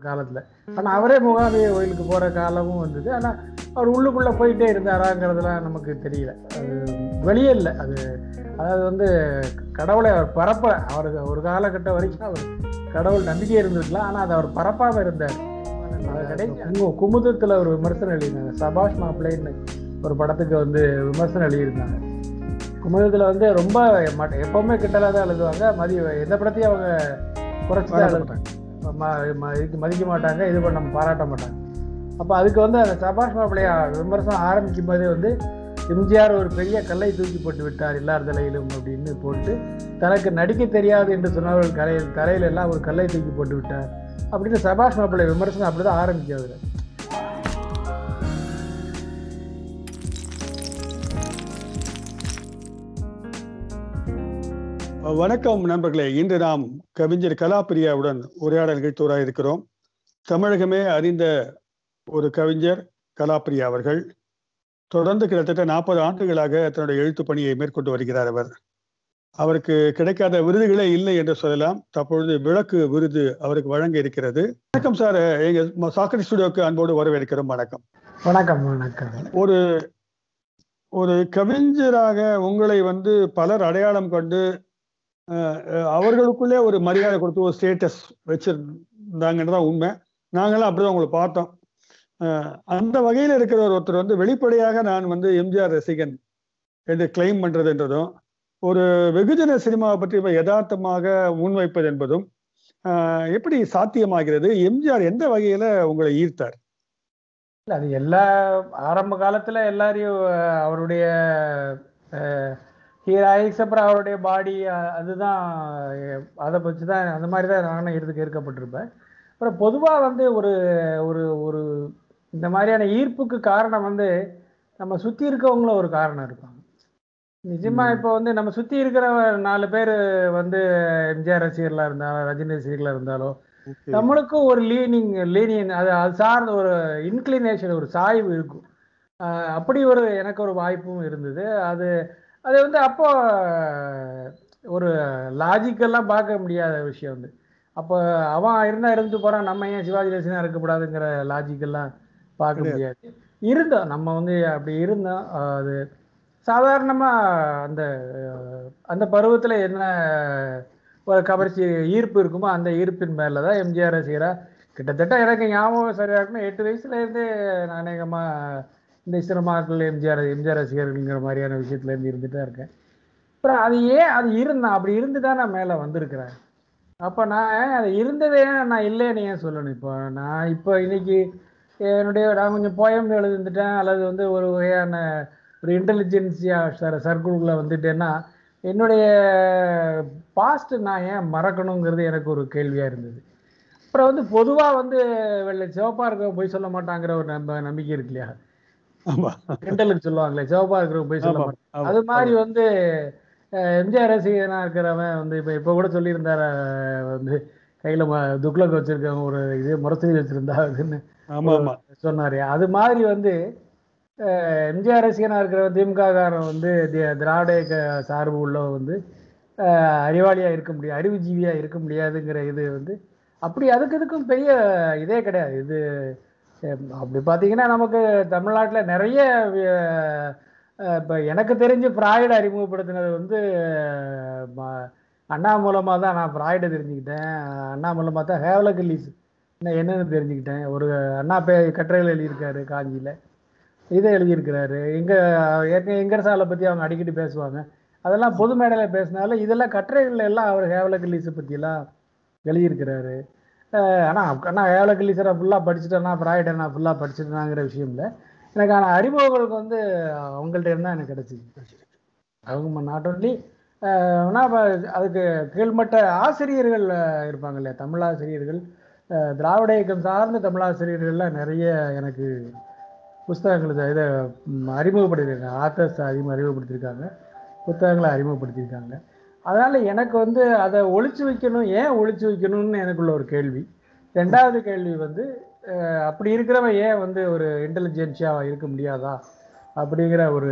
காலத்துல ஆனா அவரே மூகாம்பிகை கோயிலுக்கு போற காலமும் வந்தது ஆனா அவர் உள்ளுக்குள்ள போயிட்டே இருந்தாராங்கிறதுலாம் நமக்கு தெரியல அது வெளியே இல்லை அது அதாவது வந்து கடவுளை அவர் பரப்ப அவருக்கு ஒரு காலகட்டம் வரைக்கும் அவர் கடவுள் நம்பிக்கை இருந்திருக்கலாம் ஆனா அதை அவர் பரப்பாம இருந்தார் அது கடைசி கு- குமுதத்துல ஒரு விமர்சனம் எழுதியிருந்தாங்க சபாஷ் மாப்பிள்ளைன்னு ஒரு படத்துக்கு வந்து விமர்சனம் எழுதியிருந்தாங்க குமுதத்துல வந்து ரொம்ப ம- எப்பவுமே கிட்டலா தான் எழுதுவாங்க மதி எந்த படத்தையும் அவங்க குறைச்சி தான் எழுதுவாங்க ம- ம- இதுக்கு மதிக்க மாட்டாங்க இது பண்ண பாராட்ட மாட்டாங்க அப்போ அதுக்கு வந்து அந்த சபாஷ் மாப்பிள்ளையா விமர்சனம் ஆரம்பிக்கும் போதே வந்து எம்ஜிஆர் ஒரு பெரிய கல்லை தூக்கி போட்டு விட்டார் எல்லார் தலையிலும் அப்படின்னு போட்டு தனக்கு நடிக்க தெரியாது என்று சொன்னவர்கள் கலையில் தலையில எல்லாம் ஒரு கல்லை தூக்கி போட்டு விட்டார் அப்படின்னு சபாஷ் மாப்பிள்ளை விமர்சனம் அப்படிதான் ஆரம்பிக்கும் அதுல வணக்கம் நண்பர்களே இன்று நாம் கவிஞர் கலாப்பிரியாவுடன் உரையாடல் நிகழ்த்தோராக இருக்கிறோம் தமிழகமே அறிந்த ஒரு கவிஞர் கலாப்பிரியா அவர்கள் தொடர்ந்து கிட்டத்தட்ட நாற்பது ஆண்டுகளாக தன்னுடைய எழுத்து பணியை மேற்கொண்டு வருகிறார் அவர் அவருக்கு கிடைக்காத விருதுகளே இல்லை என்று சொல்லலாம் தற்பொழுது விளக்கு விருது அவருக்கு வழங்க இருக்கிறது வணக்கம் சார் எங்க சாக்கடை ஸ்டுடியோக்கு அன்போடு வரவேற்கிறோம் வணக்கம் வணக்கம் வணக்கம் ஒரு ஒரு கவிஞராக உங்களை வந்து பலர் அடையாளம் கண்டு அஹ், அஹ், அவர்களுக்குள்ளே ஒரு மரியாதை கொடுத்து ஒரு ஸ்டேட்டஸ் வச்சிருந்தாங்கன்னு தான் உண்மை நாங்களாம் அப்படிதான் உங்களை பார்த்தோம் அஹ், அந்த வகையில் இருக்கிற ஒரு ஒருத்தர் வந்து வெளிப்படையாக நான் வந்து எம்ஜிஆர் ரசிகன் என்று கிளைம் பண்றதுன்றதும் ஒரு வெகுஜன சினிமாவை பற்றி இப்ப யதார்த்தமாக முன்வைப்பது என்பதும் அஹ், எப்படி சாத்தியமாகிறது எம்ஜிஆர் எந்த வகையில உங்களை ஈர்த்தார் இல்ல அது எல்லா ஆரம்ப காலத்துல எல்லாரையும் அஹ், அவருடைய ஹீராயிக்ஸ் அப்புறம் அவருடைய பாடி அதுதான் அஹ், அதை வச்சு தான் அந்த மாதிரி தான் நானும் இருக்கு இருக்கப்பட்டிருப்பேன் அப்புறம் பொதுவாக வந்து ஒரு ஒரு ஒரு இந்த மாதிரியான ஈர்ப்புக்கு காரணம் வந்து நம்ம சுற்றி இருக்கவங்களும் ஒரு காரணம் இருப்பாங்க நிஜமா ம். இப்போ வந்து நம்ம சுற்றி இருக்கிற நாலு பேர் வந்து எம்ஜிஆர் ரசிகர்களாக இருந்தாலும் ரஜினி ரசிகர்களாக இருந்தாலும் நம்மளுக்கும் ஒரு லீனிங் லீனியன் அது அது சார்ந்த ஒரு இன்க்ளினேஷன் ஒரு சாய்வு இருக்கும் ஆஹ் அப்படி ஒரு எனக்கு ஒரு வாய்ப்பும் இருந்தது அது அது வந்து அப்போ ஒரு லாஜிக்கெல்லாம் பார்க்க முடியாத விஷயம் வந்து அப்போ அவன் இருந்தா இருந்து போறான் நம்ம ஏன் சிவாஜி ரசிகனா இருக்கக்கூடாதுங்கிற லாஜிக்கெல்லாம் பார்க்க கிடையாது. முடியாது இருந்தோம் நம்ம வந்து அப்படி இருந்தோம் அது சாதாரணமா அந்த அஹ், அந்த பருவத்துல என்ன ஒரு கவர்ச்சி ஈர்ப்பு இருக்குமோ அந்த ஈர்ப்பின் மேல தான் எம்ஜிஆர் ரசிகரா கிட்டத்தட்ட எனக்கு ஞாபகம் சரியா இருக்குன்னா எட்டு வயசுல இருந்து நான் அநேகமா இந்த சினிமாக்கள் எம்ஜிஆர் எம்ஜிஆர் ரசிகர்கள்ங்கிற மாதிரியான விஷயத்துல இருந்து இருந்துட்டு தான் இருக்கேன் அப்புறம் அது ஏன் அது இருந்தான் அப்படி இருந்து தான் நான் மேல வந்திருக்கிறேன் அப்ப நான் அது இருந்ததே நான் இல்லைன்னு ஏன் சொல்லணும் இப்போ நான் இப்போ இன்னைக்கு என்னுடைய நான் கொஞ்சம் போயம் எழுதிட்டேன் அல்லது வந்து ஒரு வகையான ஒரு இன்டெலிஜென்சியா சர் சர்க்கிள்குள்ள வந்துட்டேன்னா என்னுடைய பாஸ்ட் நான் ஏன் மறக்கணுங்கிறது எனக்கு ஒரு கேள்வியா இருந்தது அப்புறம் வந்து பொதுவா வந்து வெள்ளை சிவப்பா இருக்க போய் சொல்ல மாட்டாங்கிற ஒரு நம்ப நம்பிக்கை இருக்கு இல்லையா ஆமா கிண்டலுக்கு சொல்லுவாங்களே சிவப்பா இருக்கிறவங்க போய் சொல்ல ஆமா, மாட்டாங்க ஆமா, அது மாதிரி வந்து அஹ், எம்ஜிஆர் ரசிகனா இருக்கிறவன் வந்து இப்ப இப்ப கூட சொல்லியிருந்தார வந்து கையில ம- துக்ளக் வச்சிருக்கவங்க ஒரு இது முரசொலி வச்சிருந்தா அதுன்னு ஆமா ஆமா சொன்னாரு அது மாதிரி வந்து அஹ், எம்ஜிஆர் ரசிகனா இருக்கிற திமுக காரன் வந்து தி- திராவிட இயக்க சார்பு உள்ளவன் வந்து அஹ், அறிவாளியா இருக்க முடியாது அறிவுஜீவியா இருக்க முடியாதுங்கிற இது வந்து அப்படி அதுக்கு இதுக்கும் பெரிய இதே கிடையாது இது அஹ், அப்படி பார்த்தீங்கன்னா நமக்கு தமிழ்நாட்டில் நிறைய அஹ், அஹ், இப்ப எனக்கு தெரிஞ்சு ஃப்ராய்டு அறிமுகப்படுத்தினது வந்து அஹ், ம- அண்ணா மூலமா தான் நான் ஃப்ராய்டை தெரிஞ்சுக்கிட்டேன் அண்ணா மூலமா தான் ஹேவலகல்லிஸ் என்ன என்னன்னு தெரிஞ்சுக்கிட்டேன் ஒரு அண்ணா பே கட்டுரைகள் எழுதியிருக்காரு காஞ்சியில இதை எழுதியிருக்கிறாரு எங்க ஏற்கனவே எங்கரசாலை பத்தி அவங்க அடிக்கடி பேசுவாங்க அதெல்லாம் பொது மேடையில பேசினாலும் இதெல்லாம் கட்டுரைகள்ல எல்லாம் அவர் ஹேவலகல்லீஸை பத்தி எல்லாம் எழுதியிருக்கிறாரு அஹ் ஆனா ஆனா ஹேவலகல்லீஸரை ஃபுல்லா படிச்சுட்டேன்னா ஃப்ராய்டை நான் ஃபுல்லா படிச்சுட்டேனாங்கிற விஷயம் இல்லை எனக்கான அறிமுகங்களுக்கு வந்து அவங்கள்ட்ட இருந்தா எனக்கு கிடைச்சிது அவங்க நாட் ஒன்லி ஆனால் அதுக்கு கீழ்மட்ட ஆசிரியர்கள் அஹ், இருப்பாங்க இல்லையா தமிழாசிரியர்கள் அஹ், திராவிட இயக்கம் சார்ந்த தமிழாசிரியர்கள்லாம் நிறைய எனக்கு புஸ்தகங்கள் இதை இதை ம், அறிமுகப்படுத்தியிருக்காங்க ஆத்தர்ஸ் அதிகமாக அறிமுகப்படுத்தியிருக்காங்க புத்தகங்களை அறிமுகப்படுத்தியிருக்காங்க அதனால எனக்கு வந்து அதை ஒழிச்சு வைக்கணும் ஏன் ஒழிச்சு வைக்கணும்னு எனக்குள்ள ஒரு கேள்வி ரெண்டாவது கேள்வி வந்து அஹ், அப்படி இருக்கிறவன் ஏன் வந்து ஒரு இன்டெலிஜென்ஷியாக இருக்க முடியாதா அப்படிங்கிற ஒரு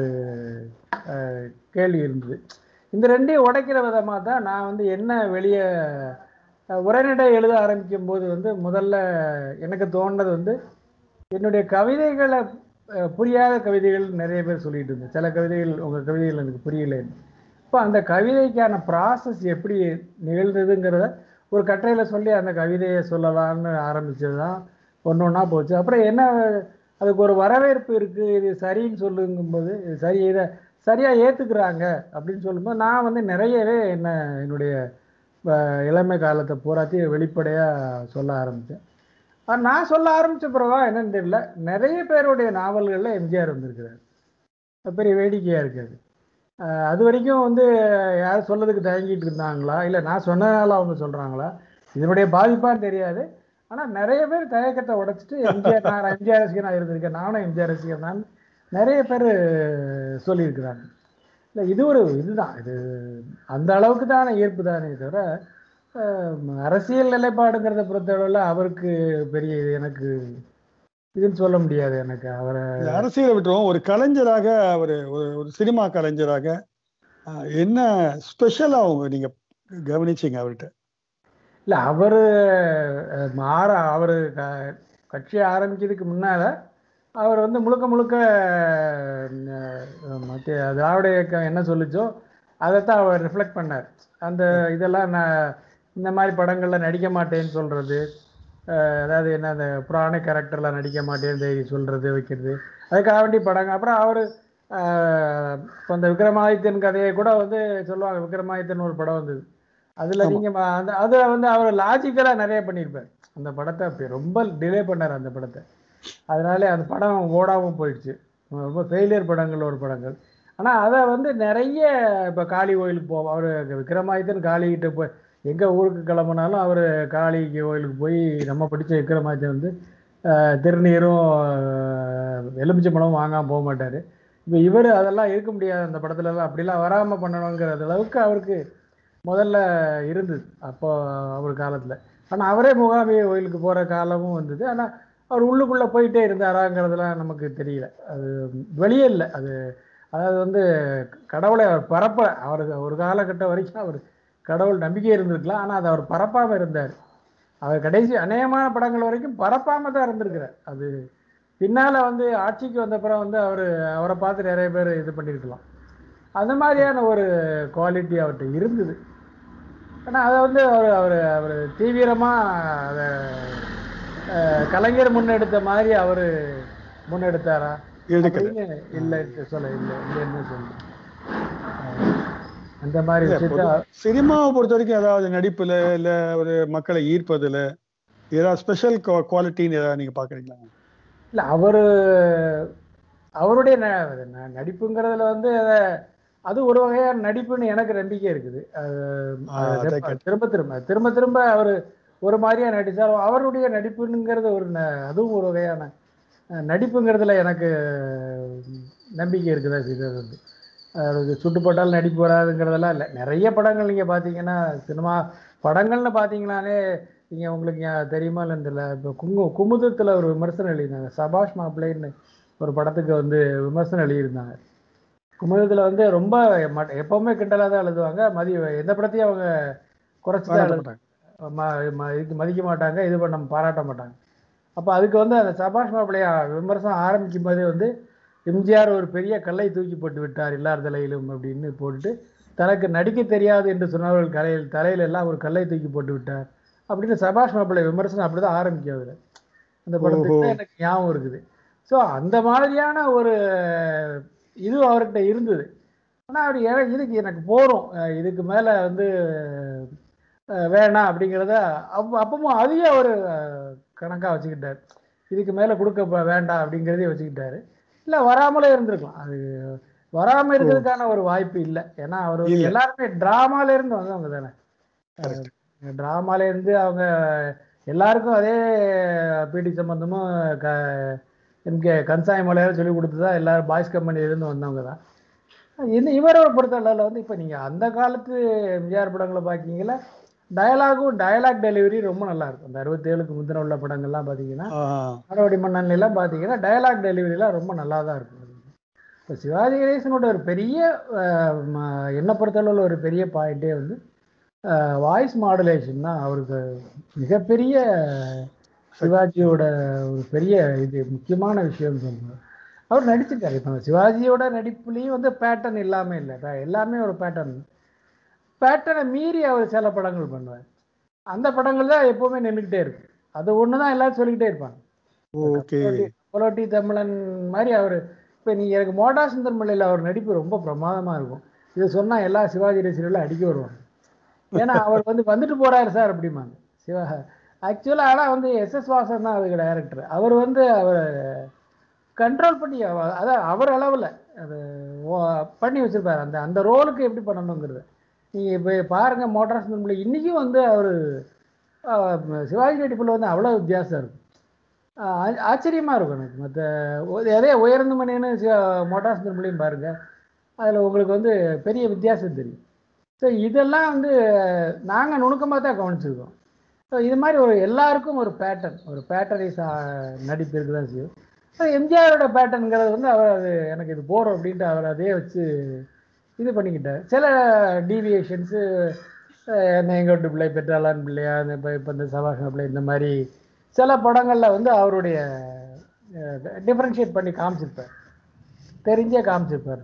அஹ், கேள்வி இருந்தது இந்த ரெண்டையும் உடைக்கிற விதமாக தான் நான் வந்து என்ன வெளியே அஹ், உரைநடை எழுத ஆரம்பிக்கும் போது வந்து முதல்ல எனக்கு தோணுனது வந்து என்னுடைய கவிதைகளை அஹ், புரியாத கவிதைகள் நிறைய பேர் சொல்லிட்டு இருந்தேன் சில கவிதைகள் உங்கள் கவிதைகள் எனக்கு புரியலைன்னு இப்போ அந்த கவிதைக்கான ப்ராசஸ் எப்படி நிகழ்ந்ததுங்கிறத ஒரு கட்டுரையில் சொல்லி அந்த கவிதையை சொல்லலாம்னு ஆரம்பிச்சது தான் ஒன்று ஒன்றா போச்சு அப்புறம் என்ன அதுக்கு ஒரு வரவேற்பு இருக்குது இது சரின்னு சொல்லுங்கும்போது இது சரி இதை சரியாக ஏற்றுக்கிறாங்க அப்படின்னு சொல்லும்போது நான் வந்து நிறையவே என்ன என்னுடைய அஹ், இளமை காலத்தை பூராத்தையும் வெளிப்படையாக சொல்ல ஆரம்பித்தேன் ஆனா, நான் சொல்ல ஆரம்பித்த பிறவா என்னன்னு தெரியல நிறைய பேருடைய நாவல்களில் எம்ஜிஆர் வந்திருக்கிறார் அது பெரிய வேடிக்கையாக இருக்காது அஹ் அது வரைக்கும் வந்து யாரும் சொல்லதுக்கு தயங்கிட்டு இருந்தாங்களா இல்லை நான் சொன்னதால அவங்க சொல்கிறாங்களா இதனுடைய பாதிப்பான்னு தெரியாது ஆனால் நிறைய பேர் தயக்கத்தை உடைச்சிட்டு எம்ஜிஆர் நான் எம்ஜிஆர் ரசிகனாக இருந்திருக்கேன் நானும் எம்ஜிஆர் ரசிகர் தான் நிறைய பேர் சொல்லியிருக்கிறாங்க இல்லை இது ஒரு இதுதான் இது அந்த அளவுக்கு தானே ஈர்ப்பு தானே தவிர அஹ், அரசியல் நிலைப்பாடுங்கிறத பொறுத்தளவில் அவருக்கு பெரிய இது எனக்கு இதுன்னு சொல்ல முடியாது எனக்கு அவரை இந்த அரசியலை விட்டுருவோம் ஒரு கலைஞராக ஒரு ஒரு ஒரு சினிமா கலைஞராக ஆஹ், என்ன ஸ்பெஷலா அவங்க நீங்க கவனிச்சீங்க அவர்கிட்ட இல்லை அவர் மாற அவர் கட்சி ஆரம்பிக்கிறதுக்கு முன்னால் அவர் வந்து முழுக்க முழுக்க அஹ், மத்திய திராவிட இயக்கம் என்ன சொல்லுச்சோ அதைத்தான் அவர் ரிஃப்ளெக்ட் பண்ணார் அந்த இதெல்லாம் நான் இந்த மாதிரி படங்களில் நடிக்க மாட்டேன்னு சொல்கிறது அதாவது என்ன அந்த புராண கேரக்டரில் நடிக்க மாட்டேன்னு சொல்கிறது வைக்கிறது அதுக்காக வேண்டி படங்க அப்புறம் அவர் இப்போ அந்த விக்ரமாதித்யன் கதையை கூட வந்து சொல்லுவாங்க விக்ரமாதித்யன் ஒரு படம் வந்தது அதில் ஆமா. நீங்கள் அந்த அதில் வந்து அவர் லாஜிக்கலாக நிறைய பண்ணியிருப்பார் அந்த படத்தை அப்படி ரொம்ப டிலே பண்ணார் அந்த படத்தை அதனாலே அந்த படம் ஓடாமல் போயிடுச்சு ரொம்ப ஃபெயிலியர் படங்கள் ஒரு படங்கள் ஆனால் அதை வந்து நிறைய இப்போ காளி கோயிலுக்கு போவோம் அவர் விக்ரமாதித்தன் காளிகிட்ட போய் எங்கே ஊருக்கு கிளம்புனாலும் அவர் காளி கோயிலுக்கு போய் நம்ம படித்த விக்ரமாதித்தன் வந்து அஹ், திருநீரும் அஹ், எலுமிச்சம்பழமும் வாங்காமல் போக மாட்டார் இப்போ இவர் அதெல்லாம் இருக்க முடியாது அந்த படத்துலலாம் அப்படிலாம் வராமல் பண்ணணுங்கிற அளவுக்கு அவருக்கு முதல்ல இருந்தது அப்போ அவர் காலத்தில் ஆனால் அவரே முகாமிய கோயிலுக்கு போகிற காலமும் வந்தது ஆனால் அவர் உள்ளுக்குள்ளே போயிட்டே இருந்தாராங்கிறதுலாம் நமக்கு தெரியல அது வெளியே இல்லை அது அதாவது வந்து கடவுளை அவர் பரப்ப அவருக்கு ஒரு காலகட்டம் வரைக்கும் அவர் கடவுள் நம்பிக்கை இருந்திருக்கலாம் ஆனால் அதை அவர் பரப்பாமல் இருந்தார் அவர் கடைசி அநேகமான படங்கள் வரைக்கும் பரப்பாமல் தான் இருந்திருக்கிறார் அது பின்னால் வந்து ஆட்சிக்கு வந்தப்புறம் வந்து அவர் அவரை பார்த்து நிறைய பேர் இது பண்ணியிருக்கலாம் அந்த மாதிரியான ஒரு குவாலிட்டி அவர்கிட்ட இருந்தது ஆனால் அதை வந்து அவர் அவர் அவர் தீவிரமாக அதை அஹ், கலைஞர் முன்னெடுத்த மாதிரி அவர் முன்னெடுத்தாரா எடுக்கல அப்படின்னு இல்லை சொல்ல இல்லை இல்லைன்னு சொல்லு அஹ், அந்த மாதிரி இல்ல, விஷயத்த பொது- சினிமாவை பொறுத்த வரைக்கும் ஏதாவது நடிப்புல இல்ல ஒரு மக்களை ஈர்ப்பதுல ஏதாவது ஸ்பெஷல் குவாலிட்டின்னு ஏதாவது நீங்க பாக்குறீங்களா இல்லை அவர் அவருடைய ந- அது ந- நடிப்புங்கிறதுல வந்து அதை அது ஒரு வகையான நடிப்புன்னு எனக்கு நம்பிக்கை இருக்குது அது ஆ, அது அதை திரும்ப கேட்டேன். திரும்ப திரும்ப திரும்ப திரும்ப அவர் ஒரு மாதிரியா நடித்தாலும் அவருடைய நடிப்புங்கிறது ஒரு ந- அதுவும் ஒரு வகையான அஹ், நடிப்புங்கிறதுல எனக்கு நம்பிக்கை இருக்குதா இது வந்து அது சுட்டு போட்டால் நடிப்பு வராதுங்கிறதெல்லாம் இல்லை நிறைய படங்கள் நீங்கள் பார்த்தீங்கன்னா சினிமா படங்கள்னு பார்த்தீங்கன்னாலே நீங்கள் உங்களுக்கு ஞா- தெரியுமா இல்லைன்னு தெரியல இப்போ குங்கு குமுதத்தில் ஒரு விமர்சனம் எழுதியிருந்தாங்க சபாஷ் மாப்பிள்ளைன்னு ஒரு படத்துக்கு வந்து விமர்சனம் எழுதியிருந்தாங்க குமுதத்தில் வந்து ரொம்ப ம- எப்பவுமே கிண்டலாக தான் எழுதுவாங்க மதி எந்த படத்தையும் அவங்க குறைச்சி தான் பாராட்ட எழுது மாட்டாங்க. ம- ம- இது மதிக்க மாட்டாங்க இது பண்ண பாராட்ட மாட்டாங்க அப்போ அதுக்கு வந்து அந்த சபாஷ் மாப்பிள்ளைய விமர்சனம் ஆரம்பிக்கும் போதே வந்து எம்ஜிஆர் ஒரு பெரிய கல்லை தூக்கி போட்டு விட்டார் எல்லார் தலையிலும் அப்படின்னு போட்டுட்டு தனக்கு நடிக்க தெரியாது என்று சொன்னவர்கள் கலையில் தலையில எல்லாம் ஒரு கல்லை தூக்கி போட்டு விட்டார் அப்படின்னு சபாஷ் மாப்பிள்ளை விமர்சனம் அப்படிதான் ஆரம்பிக்கும் அதுல அந்த படத்துக்கு தான் எனக்கு ஞாபகம் இருக்குது ஸோ அந்த மாதிரியான ஒரு இது அவர்கிட்ட இருந்தது ஆனால் அவர் எ- இதுக்கு எனக்கு போகிறோம் இதுக்கு மேலே வந்து அஹ், வேணாம் அப்படிங்கிறத அப் அப்பவும் அதையும் அவர் கணக்காக வச்சுக்கிட்டார் இதுக்கு மேலே கொடுக்க ப- வேண்டாம் அப்படிங்கிறதையும் வச்சுக்கிட்டாரு இல்லை வராமலே இருந்திருக்கலாம் அது வராமல் இருக்கிறதுக்கான ஒரு வாய்ப்பு இல்லை ஏன்னா அவர் வந்து இல்ல. எல்லாருமே டிராமால இருந்து வந்தவங்க தானே Correct. டிராமால இருந்து அவங்க எல்லாருக்கும் அதே பிடி சம்பந்தமும் க எம்கே கன்சாய் மலையாளம் சொல்லி கொடுத்து தான் எல்லாரும் பாய்ஸ் கம்பெனிலேருந்து வந்தவங்க தான் இந்த இவரோட பொறுத்தளவில் வந்து இப்போ நீங்கள் அந்த காலத்து எம்ஜிஆர் படங்களை பார்க்கீங்களா டயலாகும் டயலாக் டெலிவரி ரொம்ப நல்லா இருக்கும் அந்த அறுபத்தேழுக்கு முந்தின உள்ள படங்கள்லாம் பார்த்தீங்கன்னா ஆஹ் நாடோடி மன்னன் எல்லாம் பார்த்தீங்கன்னா டயலாக் டெலிவரிலாம் ரொம்ப நல்லா தான் இருக்கும் இப்போ சிவாஜி கணேசனோட ஒரு பெரிய அஹ், ம- என்னை பொறுத்தளவில் ஒரு பெரிய பாயிண்டே வந்து வாய்ஸ் மாடுலேஷன் தான் அவருக்கு மிகப்பெரிய சிவாஜியோட ஒரு பெரிய இது முக்கியமான விஷயம் சொல்லுவார் அவர் நடிச்சிருக்காரு இப்போ சிவாஜியோட நடிப்புலேயும் வந்து பேட்டர்ன் இல்லாமல் இல்லை இப்ப எல்லாமே ஒரு பேட்டர்ன் பேட்டர்னை மீறி அவர் சில படங்கள் பண்ணுவார் அந்த படங்கள் தான் எப்போவுமே நின்றுக்கிட்டே இருக்கு அது ஒன்று தான் எல்லாரும் சொல்லிக்கிட்டே இருப்பாங்க ஓகே புலோட்டி தமிழன் மாதிரி அவர் இப்போ நீ எனக்கு மோடா சுந்தர் மலையில் அவர் நடிப்பு ரொம்ப பிரமாதமாக இருக்கும் இது சொன்னால் எல்லா சிவாஜி ரசிகர்களும் அடிக்க வருவாங்க ஏன்னா அவர் வந்து வந்துட்டு போறாரு சார் அப்படிம்பாங்க சிவா ஆக்சுவலாக ஆனால் வந்து எஸ்எஸ் வாசன் தான் அதுக்கு டைரக்டர் அவர் வந்து அவர் கண்ட்ரோல் பண்ணி அவ- அதான் அவர் அளவில் அது ஓ- பண்ணி வச்சிருப்பாரு அந்த அந்த ரோலுக்கு எப்படி பண்ணணுங்கிறது நீங்கள் இப்போ பாருங்கள் மோட்டார் சுந்தரமலை இன்றைக்கும் வந்து அவர் சிவாஜி நடிப்பில் வந்து அவ்வளோ வித்தியாசம் இருக்கும் ஆஹ் ஆ- ஆச்சரியமா இருக்கும் எனக்கு மற்ற அதே உயர்ந்த மணின்னு மோட்டார் சுந்தரமலையும் பாருங்க அதில் உங்களுக்கு வந்து பெரிய வித்தியாசம் தெரியும் ஸோ இதெல்லாம் வந்து நாங்கள் நுணுக்கமாக தான் கவனிச்சிருக்கோம் ஸோ இது மாதிரி ஒரு எல்லாருக்கும் ஒரு பேட்டர்ன் ஒரு பேட்டர்னைஸ் நடிப்பு இருக்கு தான் செய்யும் ஸோ எம்ஜிஆரோட பேட்டர்னுங்கிறது வந்து அவர் அது எனக்கு இது போகிறோம் அப்படின்ட்டு அவர் அதே வச்சு இது பண்ணிக்கிட்டார் சில டீவியேஷன்ஸு என்ன எங்கோட்டு பிள்ளை பெற்றாளான் பிள்ளையா இந்த இப்போ இப்போ இந்த சபாஷன பிள்ளை இந்த மாதிரி சில படங்களில் வந்து அவருடைய டிஃப்ரென்ஷியேட் பண்ணி காமிச்சிருப்பார் தெரிஞ்சே காமிச்சிருப்பார்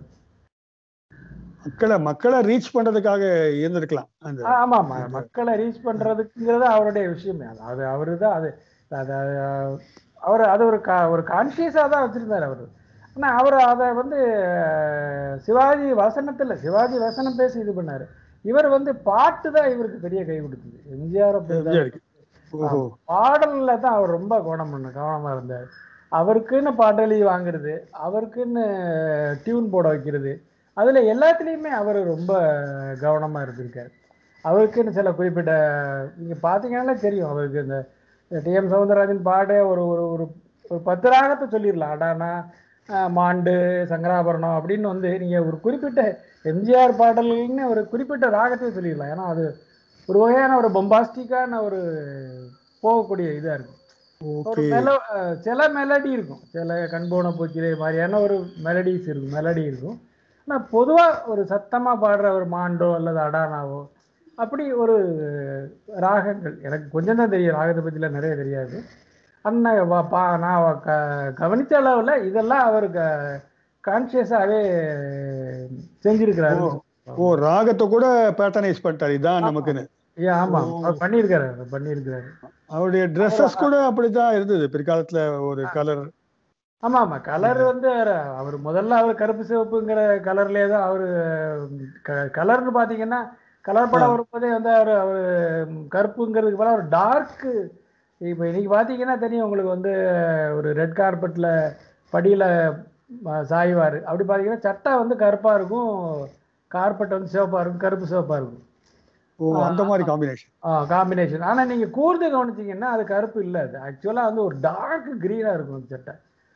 மக்களை மக்களை ரீச் பண்றதுக்காக இருந்திருக்கலாம் அந்த ஆ, ஆமா ஆமா மக்களை ரீச் பண்றதுக்குங்கிறது அவருடைய விஷயமே அது அது அவரு தான் அது அது அவர் அது ஒரு கா ஒரு கான்சியஸாக தான் வச்சிருந்தார் அவர் ஆனா அவர் அதை வந்து அஹ், சிவாஜி வசனத்துல சிவாஜி வசனம் பேசி இது பண்ணாரு இவர் வந்து பாட்டு தான் இவருக்கு பெரிய கை கொடுத்தது எம்ஜிஆர் எம்ஜிஆருக்கு. ஓஹோ பாடல்ல தான் அவர் ரொம்ப கவனம் பண்ண கவனமா இருந்தார் அவருக்குன்னு பாடலி வாங்குறது அவருக்குன்னு டியூன் போட வைக்கிறது அதுல எல்லாத்துலேயுமே அவர் ரொம்ப கவனமா இருந்திருக்காரு அவருக்குன்னு சில குறிப்பிட்ட நீங்க பாத்தீங்கன்னா தெரியும் அவருக்கு இந்த டிஎம் சவுந்தரராஜன் பாட ஒரு ஒரு ஒரு ஒரு பத்து ராகத்தை சொல்லிடலாம் அடானா அஹ், மாண்டு சங்கராபரணம் அப்படின்னு வந்து நீங்க ஒரு குறிப்பிட்ட எம்ஜிஆர் பாடல்கள்னு ஒரு குறிப்பிட்ட ராகத்தை சொல்லிடலாம் ஏன்னா அது ஒரு வகையான ஒரு பொம்பாஸ்டிக்கான ஒரு போகக்கூடிய இதா இருக்கும் ஒரு ஓகே மெலோ அஹ் சில மெலடி இருக்கும் சில கண்போன போக்கிலே மாதிரியான ஒரு மெலடிஸ் இருக்கும் மெலடி இருக்கும் ஆனால் பொதுவாக ஒரு சத்தமாக பாடுற ஒரு மாண்டோ அல்லது அடானாவோ அப்படி ஒரு ராகங்கள் எனக்கு கொஞ்சம் தான் தெரியும் ராகத்தை பற்றிலாம் நிறைய தெரியாது அந்த வ- பா நான் வ- க கவனித்த அளவில் இதெல்லாம் அவர் க கான்சியஸாகவே செஞ்சிருக்கிறாரு ஓ ராகத்தை கூட பேட்டர்னைஸ் பண்ணிட்டாரு இதான் நமக்குன்னு ஏ ஆமாம் அவர் பண்ணியிருக்காரு அவர் பண்ணியிருக்கிறாரு அவருடைய ட்ரெஸ்ஸஸ் கூட அப்படிதான் இருந்தது பிற்காலத்துல ஒரு கலர் ஆமா ஆமா கலர் வந்து அவர்- அவர் முதல்ல அவர் கருப்பு சிவப்புங்கிற கலர்லயே தான் அவர் கலர்னு பாத்தீங்கன்னா கலர் படம் வரும்போதே வந்து அவர் அவர் கருப்புங்கிறதுக்கு பதிலா ஒரு டார்க் இப்போ இன்னைக்கு பாத்தீங்கன்னா தெரியும் உங்களுக்கு வந்து ஒரு ரெட் கார்பெட்ல படியில அஹ், சாய்வாரு அப்படி பாத்தீங்கன்னா சட்டை வந்து கருப்பா இருக்கும் கார்பெட் வந்து சிவப்பா இருக்கும் கருப்பு சிவப்பா இருக்கும் ஓ அந்த மாதிரி காம்பினேஷன் காம்பினேஷன் ஆனா நீங்க கூர்ந்து கவனிச்சீங்கன்னா அது கருப்பு இல்ல அது ஆக்சுவலா வந்து ஒரு டார்க் கிரீனா இருக்கும் அந்த சட்டை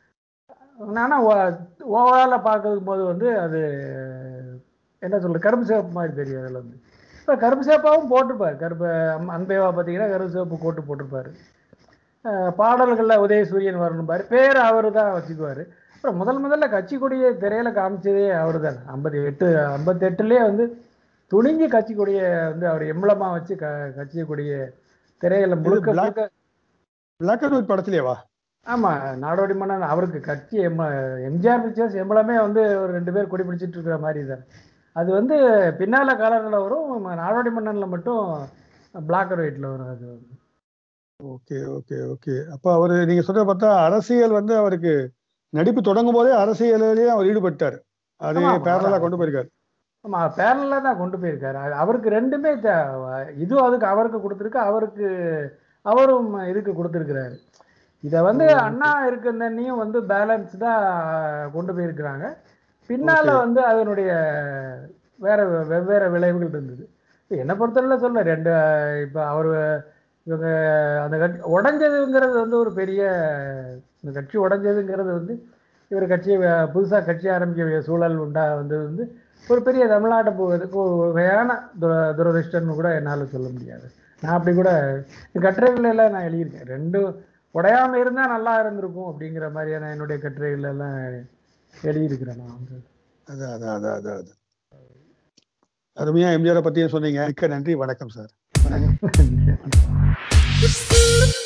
ஆனா ஓவரால பார்க்கும் போது வந்து அது என்ன சொல்றது கருப்பு சிவப்பு மாதிரி தெரியும் அதுல வந்து இப்போ கருப்பு சிவப்பாவும் போட்டிருப்பாரு கருப்பு அம்- அன்பேவா பார்த்தீங்கன்னா கருப்பு சிவப்பு கோட்டு போட்டிருப்பாரு அஹ் பாடல்கள்ல உதயசூரியன் வரணும் பாரு பேர் அவரு தான் வச்சுக்குவாரு அப்புறம் முதல் முதல்ல கட்சி கொடியை திரையில காமிச்சதே அவரு தான் ஐம்பத்தி எட்டு ஐம்பத்தெட்டுலேயே வந்து துணிஞ்சு கட்சி கொடியை வந்து அவர் எம்பளமா வச்சு க கட்சி கொடியை திரையில முழுக்க black- முழுக்க பிளாக் அண்ட் ஒயிட் படத்துலயேவா ஆமா நாடோடி மன்னன் அவருக்கு கட்சி எம் எம்ஜிஆர் பிக்சர்ஸ் எம்பளமே வந்து ஒரு ரெண்டு பேர் கொடி பிடிச்சிட்டு இருக்கிற மாதிரி தான் அது வந்து பின்னால கலர்ல வரும் நாடோடி மன்னன்ல மட்டும் பிளாக் அண்ட் ஒயிட்ல வரும் அது வந்து ஓகே ஓகே ஓகே அப்ப அவரு நீங்க சொல்ற பார்த்தா அரசியல் வந்து அவருக்கு நடிப்பு தொடங்கும் போதே அரசியலிலேயே அவர் ஈடுபட்டார் அதே ஆமா, ஆமா. பேரலா கொண்டு போயிருக்காரு ஆமா பேரலாக தான் கொண்டு போயிருக்காரு அது அவருக்கு ரெண்டுமே தே- இதுவும் அதுக்கு அவருக்கு கொடுத்துருக்கு அவருக்கு அவரும் இதுக்கு கொடுத்துருக்கிறாரு இதை வந்து ஓ, okay. அண்ணா இருக்குன்னனையும் வந்து பேலன்ஸ் தான் கொண்டு போயிருக்கிறாங்க பின்னால Okay. வந்து அதனுடைய வேற வெவ்வேறு விளைவுகள் இருந்தது இப்ப என்னை பொறுத்தவரை சொல்ல ரெண்டு இப்போ அவர் இவங்க அந்த கட்சி உடஞ்சதுங்கிறது வந்து ஒரு பெரிய இந்த கட்சி உடஞ்சதுங்கிறது வந்து இவர் கட்சியை வே- புதுசா கட்சி ஆரம்பிக்க சூழல் உண்டா வந்தது வந்து ஒரு பெரிய தமிழ்நாட்டை போவதுக்கு ஒரு வகையான துர துரதிர்ஷ்டம்னு கூட என்னால் சொல்ல முடியாது நான் அப்படி கூட கட்டுரைகள் எல்லாம் நான் எழுதியிருக்கேன் ரெண்டும் உடையாம இருந்தா நல்லா இருந்திருக்கும் அப்படிங்கிற மாதிரியான என்னுடைய கட்டுரைகள் எல்லாம் எழுதியிருக்கிறேன் நான் வந்து அதான் அதான் அதான் அதான் அதான் அருமையா எம்ஜிஆரை பத்தியும் சொன்னீங்க மிக்க நன்றி வணக்கம் சார் வணக்கம்